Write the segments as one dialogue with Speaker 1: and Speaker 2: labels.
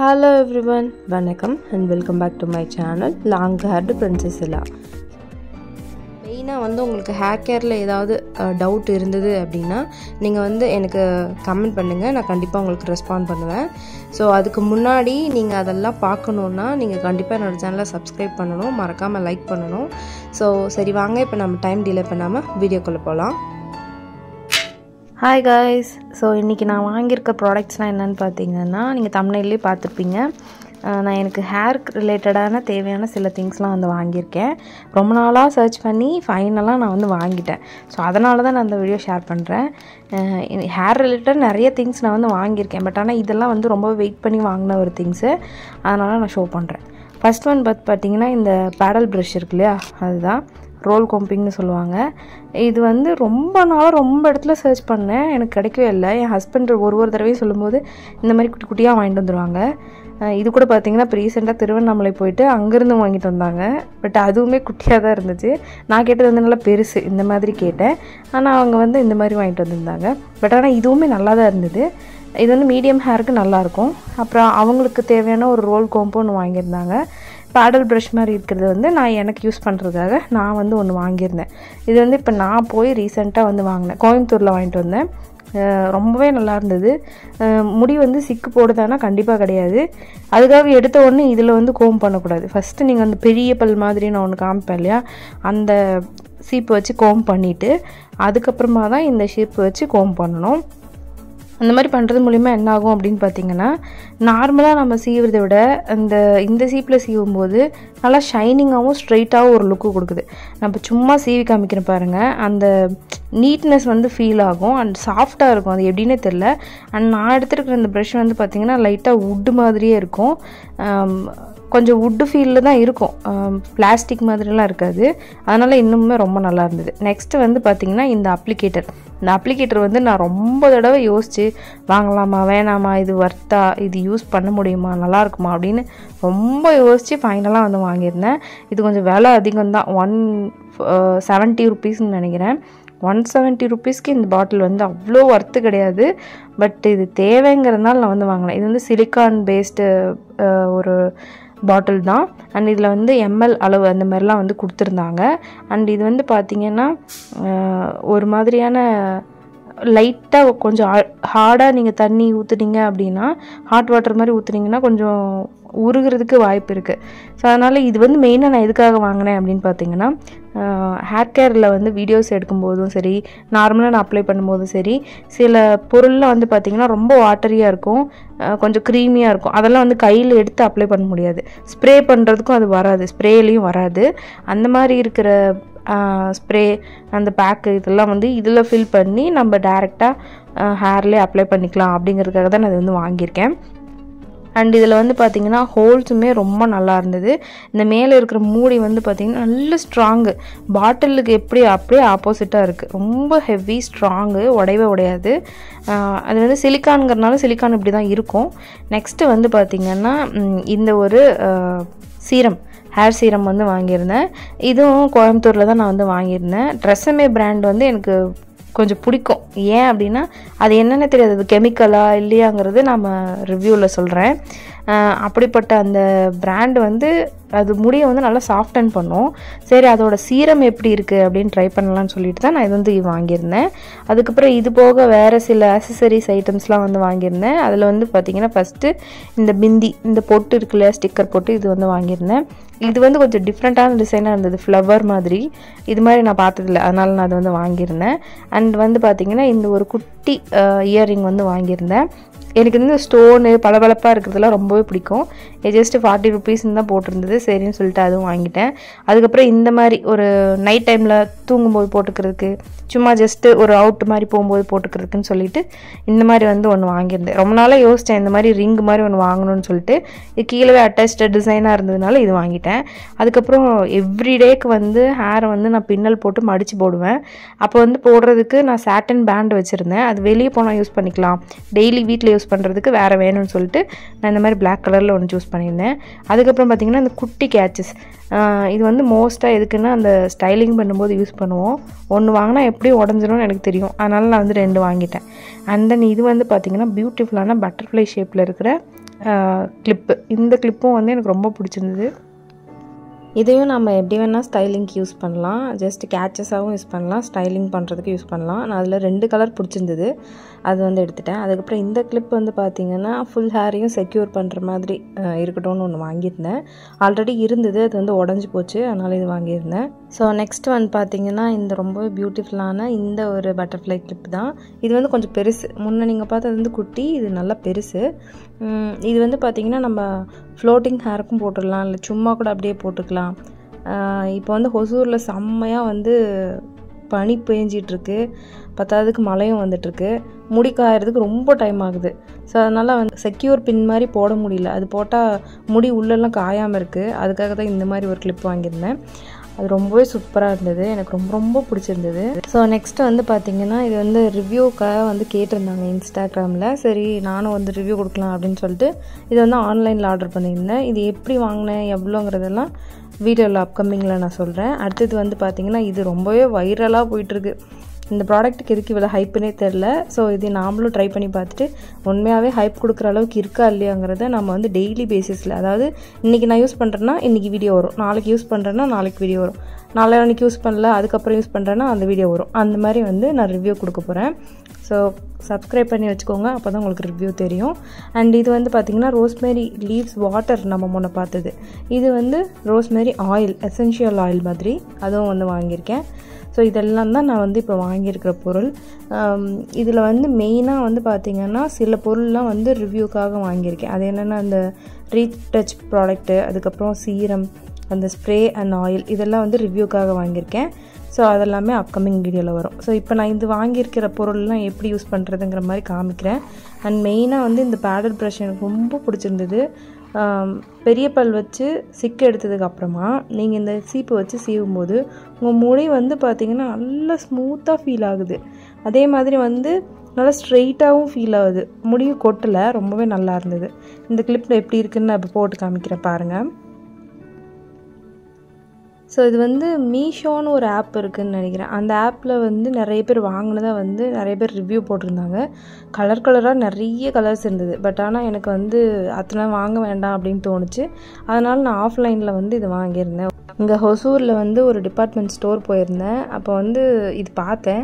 Speaker 1: hello everyone வணக்கம் and welcome back to my channel long haired princess இல்லா மெயினாக வந்து உங்களுக்கு ஹேர் கேரில் ஏதாவது டவுட் இருந்தது அப்படின்னா நீங்கள் வந்து எனக்கு கமெண்ட் பண்ணுங்கள் நான் கண்டிப்பாக உங்களுக்கு ரெஸ்பாண்ட் பண்ணுவேன் ஸோ அதுக்கு முன்னாடி நீங்கள் அதெல்லாம் பார்க்கணுன்னா நீங்கள் கண்டிப்பாக என்னோடய சேனலை சப்ஸ்கிரைப் பண்ணணும் மறக்காமல் லைக் பண்ணணும் ஸோ சரி வாங்க இப்போ நம்ம டைம் டிலே பண்ணாமல் வீடியோக்குள்ளே போகலாம் ஹாய் காய்ஸ் ஸோ இன்றைக்கி நான் வாங்கியிருக்க ப்ராடக்ட்ஸ்லாம் என்னென்னு பார்த்தீங்கன்னா நீங்கள் தமிழ்லேயே பார்த்துருப்பீங்க அஹ் நான் எனக்கு ஹேர் ரிலேட்டடான தேவையான சில திங்ஸ்லாம் வந்து வாங்கியிருக்கேன் ரொம்ப நாளாக சர்ச் பண்ணி ஃபைனலாக நான் வந்து வாங்கிட்டேன் ஸோ அதனால தான் நான் இந்த வீடியோ ஷேர் பண்ணுறேன் ஹேர் ரிலேட்டட் நிறைய திங்ஸ் நான் வந்து வாங்கியிருக்கேன் பட் ஆனால் இதெல்லாம் வந்து ரொம்ப வெயிட் பண்ணி வாங்கின ஒரு திங்ஸு அதனால் நான் ஷோ பண்ணுறேன் ஃபஸ்ட் ஒன் பார்த்து பார்த்தீங்கன்னா இந்த பேடல் ப்ரஷ் இருக்கு இல்லையா அதுதான் ரோல் கோம்பிங்னு சொல்லுவாங்க இது வந்து ரொம்ப நாளாக ரொம்ப இடத்துல சர்ச் பண்ணேன் எனக்கு கிடைக்கவே இல்லை என் ஹஸ்பண்ட் ஒரு ஒரு தடவையும் சொல்லும்போது இந்த மாதிரி குட்டி குட்டியாக வாங்கிட்டு வந்துடுவாங்க அஹ் இது கூட பார்த்தீங்கன்னா இப்போ ரீசெண்டாக திருவண்ணாமலை போயிட்டு அங்கேருந்து வாங்கிட்டு வந்தாங்க பட் அதுவுமே குட்டியாக தான் இருந்துச்சு நான் கேட்டது வந்து நல்லா பெருசு இந்த மாதிரி கேட்டேன் ஆனால் அவங்க வந்து இந்த மாதிரி வாங்கிட்டு வந்திருந்தாங்க பட் ஆனால் இதுவுமே நல்லா தான் இருந்தது இது வந்து மீடியம் ஹேருக்கு நல்லாயிருக்கும் அப்புறம் அவங்களுக்கு தேவையான ஒரு ரோல் கோம்போ ஒன்று வாங்கியிருந்தாங்க பேடல் ப்ரஷ் மாதிரி இருக்கிறது வந்து நான் எனக்கு யூஸ் பண்ணுறதுக்காக நான் வந்து ஒன்று வாங்கியிருந்தேன் இது வந்து இப்போ நான் போய் ரீசெண்டாக வந்து வாங்கினேன் கோயம்புத்தூரில் வாங்கிட்டு வந்தேன் அஹ் ரொம்பவே நல்லா இருந்தது அஹ் முடி வந்து சிக்கு போடுதானா கண்டிப்பாக கிடையாது அதுக்காக எடுத்த உடனே இதில் வந்து கோம் பண்ணக்கூடாது ஃபஸ்ட்டு நீங்கள் அந்த பெரிய பல் மாதிரி நான் ஒன்று காமிப்பேன் இல்லையா அந்த சீப்பு வச்சு கோம் பண்ணிவிட்டு அதுக்கப்புறமா தான் இந்த ஷீப்பு வச்சு கோம் பண்ணணும் அந்த மாதிரி பண்ணுறது மூலிமா என்ன ஆகும் அப்படின்னு பார்த்தீங்கன்னா நார்மலாக நம்ம சீவுறதை விட அந்த இந்த சீப்பில் சீவும் போது நல்லா ஷைனிங்காகவும் ஸ்ட்ரைட்டாகவும் ஒரு லுக்கு கொடுக்குது நம்ம சும்மா சீவி காமிக்கிறேன் பாருங்கள் அந்த நீட்னஸ் வந்து ஃபீல் ஆகும் அண்ட் சாஃப்டாக இருக்கும் அது எப்படின்னே தெரில அண்ட் நான் எடுத்துருக்கிற இந்த ப்ரஷ் வந்து பார்த்திங்கன்னா லைட்டாக வுட்டு மாதிரியே இருக்கும் ஆம், கொஞ்சம் வுட்டு ஃபீலில் தான் இருக்கும் பிளாஸ்டிக் மாதிரிலாம் இருக்காது அதனால் இன்னுமே ரொம்ப நல்லா இருந்தது நெக்ஸ்ட்டு வந்து பார்த்திங்கன்னா இந்த அப்ளிகேட்டர் இந்த அப்ளிகேட்டர் வந்து நான் ரொம்ப தடவை யோசித்து வாங்கலாமா வேணாமா இது வர்த்தா இது யூஸ் பண்ண முடியுமா நல்லா இருக்குமா அப்படின்னு ரொம்ப யோசித்து ஃபைனலாக வந்து வாங்கியிருந்தேன் இது கொஞ்சம் விலை அதிகம் தான் ஒன் செவன்ட்டி ருபீஸ்னு நினைக்கிறேன் ஒன் செவன்ட்டி ருபீஸ்க்கு இந்த பாட்டில் வந்து அவ்வளோ ஒர்த்து கிடையாது பட் இது தேவைங்கிறதுனால நான் வந்து வாங்கினேன் இது வந்து சிலிக்கான் பேஸ்டு ஒரு பாட்டில் தான் அண்ட் இதில் வந்து எம்எல் அளவு அந்த மாதிரிலாம் வந்து கொடுத்துருந்தாங்க அண்ட் இது வந்து பார்த்திங்கன்னா அஹ், ஒரு மாதிரியான லைட்டாக கொஞ்சம் ஹார்டாக நீங்கள் தண்ணி ஊற்றுனீங்க அப்படின்னா ஹாட் வாட்டர் மாதிரி ஊற்றுனீங்கன்னா கொஞ்சம் உருகிறதுக்கு வாய்ப்பு இருக்குது ஸோ அதனால் இது வந்து மெயினாக நான் எதுக்காக வாங்கினேன் அப்படின்னு பார்த்தீங்கன்னா ஹேர் கேரில் வந்து வீடியோஸ் எடுக்கும்போதும் சரி நார்மலாக நான் அப்ளை பண்ணும்போதும் சரி சில பொருள்லாம் வந்து பார்த்திங்கன்னா ரொம்ப வாட்டரியாக இருக்கும் அஹ் கொஞ்சம் க்ரீமியாக இருக்கும் அதெல்லாம் வந்து கையில் எடுத்து அப்ளை பண்ண முடியாது ஸ்ப்ரே பண்ணுறதுக்கும் அது வராது ஸ்ப்ரேலேயும் வராது அந்த மாதிரி இருக்கிற ஸ்ப்ரே அந்த பேக்கு இதெல்லாம் வந்து இதில் ஃபில் பண்ணி நம்ம டேரெக்டாக ஹேர்லேயே அப்ளை பண்ணிக்கலாம் அப்படிங்கிறதுக்காக தான் நான் இது வந்து வாங்கியிருக்கேன் அண்ட் இதில் வந்து பார்த்திங்கன்னா ஹோல்ஸுமே ரொம்ப நல்லா இருந்தது இந்த மேலே இருக்கிற மூடி வந்து பார்த்திங்கன்னா நல்ல ஸ்ட்ராங்கு பாட்டிலுக்கு எப்படி அப்படியே ஆப்போசிட்டாக இருக்குது ரொம்ப ஹெவி ஸ்ட்ராங்கு உடையவே உடையாது ஆஹ் அது வந்து சிலிக்கான்ங்கிறனால சிலிக்கான் இப்படி தான் இருக்கும் நெக்ஸ்ட்டு வந்து பார்த்திங்கன்னா ம், இந்த ஒரு சீரம் ஹேர் சீரம் வந்து வாங்கியிருந்தேன் இதுவும் கோயம்புத்தூரில் தான் நான் வந்து வாங்கியிருந்தேன் ட்ரெஸ்ஸமே பிராண்ட் வந்து எனக்கு கொஞ்சம் பிடிக்கும் ஏன் அப்படின்னா அது என்னென்ன தெரியாது அது கெமிக்கலா இல்லையாங்கிறது நம்ம ரிவ்யூவில் சொல்கிறேன் அப்படிப்பட்ட அந்த பிராண்ட் வந்து அது முடியை வந்து நல்லா சாஃப்டன் பண்ணும் சரி அதோட சீரம் எப்படி இருக்குது அப்படின்னு ட்ரை பண்ணலாம்னு சொல்லிட்டு தான் நான் இது வந்து வாங்கியிருந்தேன் அதுக்கப்புறம் இது போக வேறு சில அசசரிஸ் ஐட்டம்ஸ்லாம் வந்து வாங்கியிருந்தேன் அதில் வந்து பார்த்திங்கன்னா ஃபஸ்ட்டு இந்த பிந்தி இந்த பொட்டு இருக்கு இல்லையா ஸ்டிக்கர் போட்டு இது வந்து வாங்கியிருந்தேன் இது வந்து கொஞ்சம் டிஃப்ரெண்ட்டான டிசைனாக இருந்தது ஃப்ளவர் மாதிரி இது மாதிரி நான் பார்த்ததில்ல அதனால நான் அதை வந்து வாங்கியிருந்தேன் அண்ட் வந்து பார்த்திங்கன்னா இந்த ஒரு குட்டி இயரிங் வந்து வாங்கியிருந்தேன் எனக்கு இந்த ஸ்டோனு பளபளப்பாக இருக்கிறதுலாம் ரொம்பவே பிடிக்கும் இது ஜஸ்ட் ஃபார்ட்டி ருபீஸ்னு தான் போட்டிருந்தது சரின்னு சொல்லிட்டு அதுவும் வாங்கிட்டேன் அதுக்கப்புறம் இந்த மாதிரி ஒரு நைட் டைமில் தூங்கும்போது போட்டுக்கிறதுக்கு சும்மா ஜஸ்ட்டு ஒரு அவுட் மாதிரி போகும்போது போட்டுக்கிறதுக்குன்னு சொல்லிட்டு இந்த மாதிரி வந்து ஒன்று வாங்கியிருந்தேன் ரொம்ப நாளாக யோசித்தேன் இந்த மாதிரி ரிங் மாதிரி ஒன்று வாங்கணும்னு சொல்லிட்டு இது கீழே அட்டாச்டு டிசைனாக இருந்ததுனால இது வாங்கிட்டேன் அதுக்கப்புறம் எவ்ரிடேக்கு வந்து ஹேரை வந்து நான் பின்னல் போட்டு மடித்து போடுவேன் அப்போ வந்து போடுறதுக்கு நான் சாட்டன் பேண்ட் வச்சுருந்தேன் அது வெளியே போனால் யூஸ் பண்ணிக்கலாம் டெய்லி வீட்டில் யூஸ் பண்ணுறதுக்கு வேறு வேணும்னு சொல்லிட்டு நான் இந்த மாதிரி பிளாக் கலரில் ஒன்று சூஸ் பண்ணியிருந்தேன் அதுக்கப்புறம் பார்த்திங்கன்னா இந்த குட்டி கேட்சஸ் இது வந்து மோஸ்ட்டாக எதுக்குன்னா அந்த ஸ்டைலிங் பண்ணும்போது யூஸ் பண்ணுவோம் ஒன்று வாங்கினா எப்படியும் உடஞ்சிரும்னு எனக்கு தெரியும் அதனால் நான் வந்து ரெண்டு வாங்கிட்டேன் அண்ட் தென் இது வந்து பார்த்திங்கன்னா பியூட்டிஃபுல்லான பட்டர்ஃப்ளை ஷேப்பில் இருக்கிற கிளிப்பு இந்த கிளிப்பும் வந்து எனக்கு ரொம்ப பிடிச்சிருந்தது இதையும் நம்ம எப்படி வேணால் ஸ்டைலிங்க்கு யூஸ் பண்ணலாம் ஜஸ்ட் கேச்சஸாகவும் யூஸ் பண்ணலாம் ஸ்டைலிங் பண்ணுறதுக்கு யூஸ் பண்ணலாம் நான் அதில் ரெண்டு கலர் பிடிச்சிருந்தது அது வந்து எடுத்துட்டேன் அதுக்கப்புறம் இந்த கிளிப் வந்து பார்த்திங்கன்னா ஃபுல் ஹேரையும் செக்யூர் பண்ணுற மாதிரி அஹ், இருக்கட்டும்னு ஒன்று வாங்கியிருந்தேன் ஆல்ரெடி இருந்தது அது வந்து உடஞ்சி போச்சு அதனால் இது வாங்கியிருந்தேன் ஸோ நெக்ஸ்ட் வந்து பார்த்திங்கன்னா இந்த ரொம்பவே பியூட்டிஃபுல்லான இந்த ஒரு பட்டர்ஃப்ளை கிளிப் தான் இது வந்து கொஞ்சம் பெருசு முன்ன நீங்கள் பார்த்தது வந்து குட்டி இது நல்லா பெருசு உம், இது வந்து பார்த்திங்கன்னா நம்ம ஃப்ளோட்டிங் ஹேருக்கும் போட்டுடலாம் இல்லை சும்மா கூட அப்படியே போட்டுக்கலாம் இப்போ வந்து ஹொசூரில் செம்மையாக வந்து பனி பேஞ்சிட்ருக்கு பத்தாவதுக்கு மழையும் வந்துட்டுருக்கு முடி காயறதுக்கு ரொம்ப டைம் ஆகுது ஸோ அதனால் வந்து செக்யூர் பின் மாதிரி போட முடியல அது போட்டால் முடி உள்ளெல்லாம் காயாமல் இருக்குது அதுக்காக தான் இந்த மாதிரி ஒரு கிளிப் வாங்கியிருந்தேன் அது ரொம்பவே சூப்பராக இருந்தது எனக்கு ரொம்ப ரொம்ப பிடிச்சிருந்தது ஸோ நெக்ஸ்ட் வந்து பார்த்திங்கன்னா இது வந்து ரிவ்யூக்காக வந்து கேட்டிருந்தாங்க இன்ஸ்டாகிராமில் சரி நானும் வந்து ரிவ்யூ கொடுக்கலாம் அப்படின்னு சொல்லிட்டு இது வந்து ஆன்லைனில் ஆர்டர் பண்ணியிருந்தேன் இது எப்படி வாங்கினேன் எவ்வளோங்கிறதெல்லாம் வீடியோவில் அப்கமிங்கில் நான் சொல்கிறேன் அடுத்தது வந்து பார்த்திங்கன்னா இது ரொம்பவே வைரலாக போயிட்டுருக்கு இந்த ப்ராடக்ட்டுக்கு எதுக்கு இவ்வளோ ஹைப்புனே தெரில ஸோ இது நாமளும் ட்ரை பண்ணி பார்த்துட்டு உண்மையாகவே ஹைப் கொடுக்குற அளவுக்கு இருக்கா இல்லையாங்கிறத நம்ம வந்து டெய்லி பேசிஸில் அதாவது இன்றைக்கி நான் யூஸ் பண்ணுறேன்னா இன்றைக்கி வீடியோ வரும் நாளைக்கு யூஸ் பண்ணுறேன்னா நாளைக்கு வீடியோ வரும் நாளைக்கு யூஸ் பண்ணல அதுக்கப்புறம் யூஸ் பண்ணுறேன்னா அந்த வீடியோ வரும் அந்த மாதிரி வந்து நான் ரிவ்யூ கொடுக்க போகிறேன் ஸோ சப்ஸ்கிரைப் பண்ணி வச்சுக்கோங்க அப்போ தான் உங்களுக்கு ரிவ்யூ தெரியும் அண்ட் இது வந்து பார்த்திங்கன்னா ரோஸ்மேரி லீவ்ஸ் வாட்டர் நம்ம முன்ன பார்த்தது இது வந்து ரோஸ்மேரி ஆயில் எசென்ஷியல் ஆயில் மாதிரி அதுவும் வந்து வாங்கியிருக்கேன் ஸோ இதெல்லாம் தான் நான் வந்து இப்போ வாங்கியிருக்கிற பொருள் இதில் வந்து மெயினாக வந்து பார்த்திங்கன்னா சில பொருள்லாம் வந்து ரிவ்யூக்காக வாங்கியிருக்கேன் அது என்னென்னா அந்த ரீச் டச் ப்ராடக்ட்டு அதுக்கப்புறம் சீரம் அந்த ஸ்ப்ரே அண்ட் ஆயில் இதெல்லாம் வந்து ரிவ்யூக்காக வாங்கியிருக்கேன் ஸோ அதெல்லாமே அப்கமிங் வீடியோவில் வரும் ஸோ இப்போ நான் இது வாங்கியிருக்கிற பொருள்லாம் எப்படி யூஸ் பண்ணுறதுங்கிற மாதிரி காமிக்கிறேன் அண்ட் மெயினாக வந்து இந்த பேடல் ப்ரஷ் எனக்கு ரொம்ப பிடிச்சிருந்தது ஆம், பெரிய பல் வச்சு சிக்கு எடுத்ததுக்கு அப்புறமா நீங்கள் இந்த சீப்பு வச்சு சீவும் போது உங்கள் முடி வந்து பார்த்தீங்கன்னா நல்லா ஸ்மூத்தாக ஃபீல் ஆகுது அதே மாதிரி வந்து நல்லா ஸ்ட்ரெயிட்டாகவும் ஃபீல் ஆகுது முடியும் கொட்டலை ரொம்பவே நல்லா இருந்தது இந்த கிளிப்பில் எப்படி இருக்குன்னு நான் இப்போ போட்டு காமிக்கிறேன் பாருங்கள் ஸோ இது வந்து மீஷோன்னு ஒரு ஆப் இருக்குதுன்னு நினைக்கிறேன் அந்த ஆப்பில் வந்து நிறைய பேர் வாங்கினதாக வந்து நிறைய பேர் ரிவ்யூ போட்டிருந்தாங்க கலர் கலராக நிறைய கலர்ஸ் இருந்தது பட் ஆனால் எனக்கு வந்து அத்தனை வாங்க வேண்டாம் அப்படின்னு தோணுச்சு அதனால் நான் ஆஃப்லைனில் வந்து இது வாங்கியிருந்தேன் இங்கே ஹொசூரில் வந்து ஒரு டிபார்ட்மெண்ட் ஸ்டோர் போயிருந்தேன் அப்போ வந்து இது பார்த்தேன்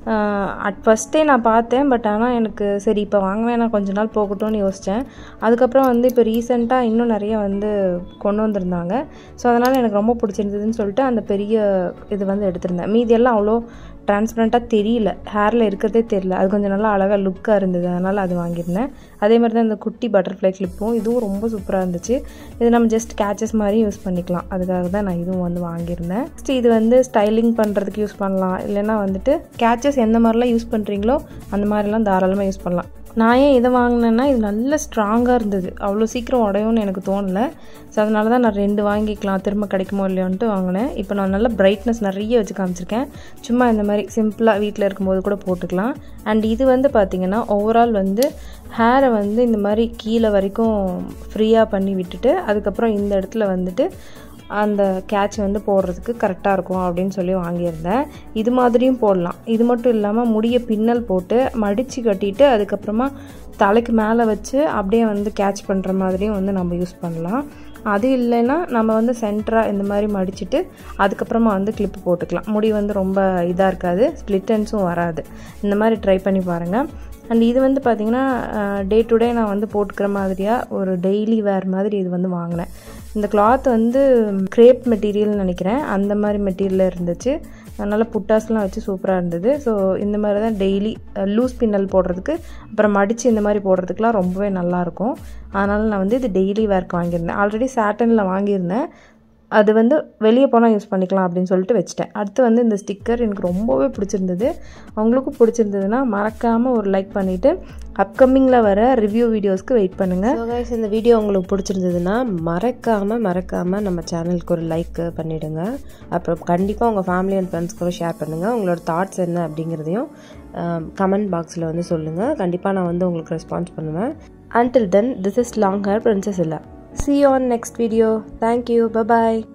Speaker 1: அட் ஃபஸ்ட்டே நான் பார்த்தேன் பட் ஆனால் எனக்கு சரி இப்போ வாங்க வேணாம் கொஞ்ச நாள் போகட்டும்னு யோசித்தேன் அதுக்கப்புறம் வந்து இப்போ ரீசெண்டாக இன்னும் நிறைய வந்து கொண்டு வந்திருந்தாங்க ஸோ அதனால் எனக்கு ரொம்ப பிடிச்சிருந்ததுன்னு சொல்லிட்டு அந்த பெரிய இது வந்து எடுத்திருந்தேன் மீதி எல்லாம் அவ்வளோ டிரான்ஸ்பரண்ட்டாக தெரியல ஹேரில் இருக்கிறதே தெரியல அது கொஞ்சம் நல்லா அழகாக லுக்காக இருந்தது அதனால் அது வாங்கியிருந்தேன் அதே மாதிரி தான் இந்த குட்டி பட்டர்ஃப்ளை கிளிப்பும் இதுவும் ரொம்ப சூப்பராக இருந்துச்சு இது நம்ம ஜஸ்ட் கேச்சஸ் மாதிரி யூஸ் பண்ணிக்கலாம் அதுக்காக தான் நான் இதுவும் வந்து வாங்கியிருந்தேன் நெக்ஸ்ட் இது வந்து ஸ்டைலிங் பண்ணுறதுக்கு யூஸ் பண்ணலாம் இல்லைன்னா வந்துட்டு கேச்சஸ் எந்த மாதிரிலாம் யூஸ் பண்ணுறீங்களோ அந்த மாதிரிலாம் தாராளமாக யூஸ் பண்ணலாம் நான் ஏன் இதை வாங்கினேன்னா இது நல்ல ஸ்ட்ராங்காக இருந்தது அவ்வளோ சீக்கிரம் உடையும்னு எனக்கு தோணலை ஸோ அதனால தான் நான் ரெண்டு வாங்கிக்கலாம் திரும்ப கிடைக்குமோ இல்லையோன்ட்டு வாங்கினேன் இப்போ நான் நல்ல பிரைட்னஸ் நிறைய வச்சு காமிச்சிருக்கேன் சும்மா இந்த மாதிரி சிம்பிளாக வீட்டில் இருக்கும்போது கூட போட்டுக்கலாம் அண்ட் இது வந்து பார்த்திங்கன்னா ஓவரால் வந்து ஹேரை வந்து இந்த மாதிரி கீழே வரைக்கும் ஃப்ரீயாக பண்ணி விட்டுட்டு அதுக்கப்புறம் இந்த இடத்துல வந்துட்டு அந்த கேட்ச் வந்து போடுறதுக்கு கரெக்டாக இருக்கும் அப்படின்னு சொல்லி வாங்கியிருந்தேன் இது மாதிரியும் போடலாம் இது மட்டும் இல்லாமல் முடிய பின்னல் போட்டு மடித்து கட்டிட்டு அதுக்கப்புறமா தலைக்கு மேலே வச்சு அப்படியே வந்து கேட்ச் பண்ணுற மாதிரியும் வந்து நம்ம யூஸ் பண்ணலாம் அது இல்லைன்னா நம்ம வந்து சென்டராக இந்த மாதிரி மடிச்சிட்டு அதுக்கப்புறமா வந்து கிளிப்பு போட்டுக்கலாம் முடி வந்து ரொம்ப இதாக இருக்காது ஸ்ப்ளிட்டன்ஸும் வராது இந்த மாதிரி ட்ரை பண்ணி பாருங்கள் அண்ட் இது வந்து பார்த்திங்கன்னா டே டு டே நான் வந்து போட்டுக்கிற மாதிரியாக ஒரு டெய்லி வேர் மாதிரி இது வந்து வாங்கினேன் இந்த கிளாத் வந்து கிரேப் மெட்டீரியல்னு நினைக்கிறேன் அந்த மாதிரி மெட்டீரியலில் இருந்துச்சு அதனால் புட்டாஸ்லாம் வச்சு சூப்பராக இருந்தது ஸோ இந்த மாதிரி தான் டெய்லி லூஸ் பின்னல் போடுறதுக்கு அப்புறம் மடித்து இந்த மாதிரி போடுறதுக்குலாம் ரொம்பவே நல்லாயிருக்கும் அதனால் நான் வந்து இது டெய்லி வேர்க்கு வாங்கியிருந்தேன் ஆல்ரெடி சாட்டனில் வாங்கியிருந்தேன் அது வந்து வெளியே போனால் யூஸ் பண்ணிக்கலாம் அப்படின்னு சொல்லிட்டு வச்சுட்டேன் அடுத்து வந்து இந்த ஸ்டிக்கர் எனக்கு ரொம்பவே பிடிச்சிருந்தது அவங்களுக்கும் பிடிச்சிருந்ததுன்னா மறக்காமல் ஒரு லைக் பண்ணிவிட்டு அப்கமிங்கில் வர ரிவ்யூ வீடியோஸ்க்கு வெயிட் பண்ணுங்கள்
Speaker 2: ஸோ கைஸ் இந்த வீடியோ உங்களுக்கு பிடிச்சிருந்ததுன்னா மறக்காமல் மறக்காமல் நம்ம சேனலுக்கு ஒரு லைக் பண்ணிவிடுங்க அப்புறம் கண்டிப்பாக உங்கள் ஃபேமிலி அண்ட் ஃப்ரெண்ட்ஸ் கூட ஷேர் பண்ணுங்கள் உங்களோட தாட்ஸ் என்ன அப்படிங்கிறதையும் கமெண்ட் பாக்ஸில் வந்து சொல்லுங்கள் கண்டிப்பாக நான் வந்து உங்களுக்கு ரெஸ்பான்ஸ் பண்ணுவேன்
Speaker 1: until then this is long hair princess illa see you on next video thank you bye bye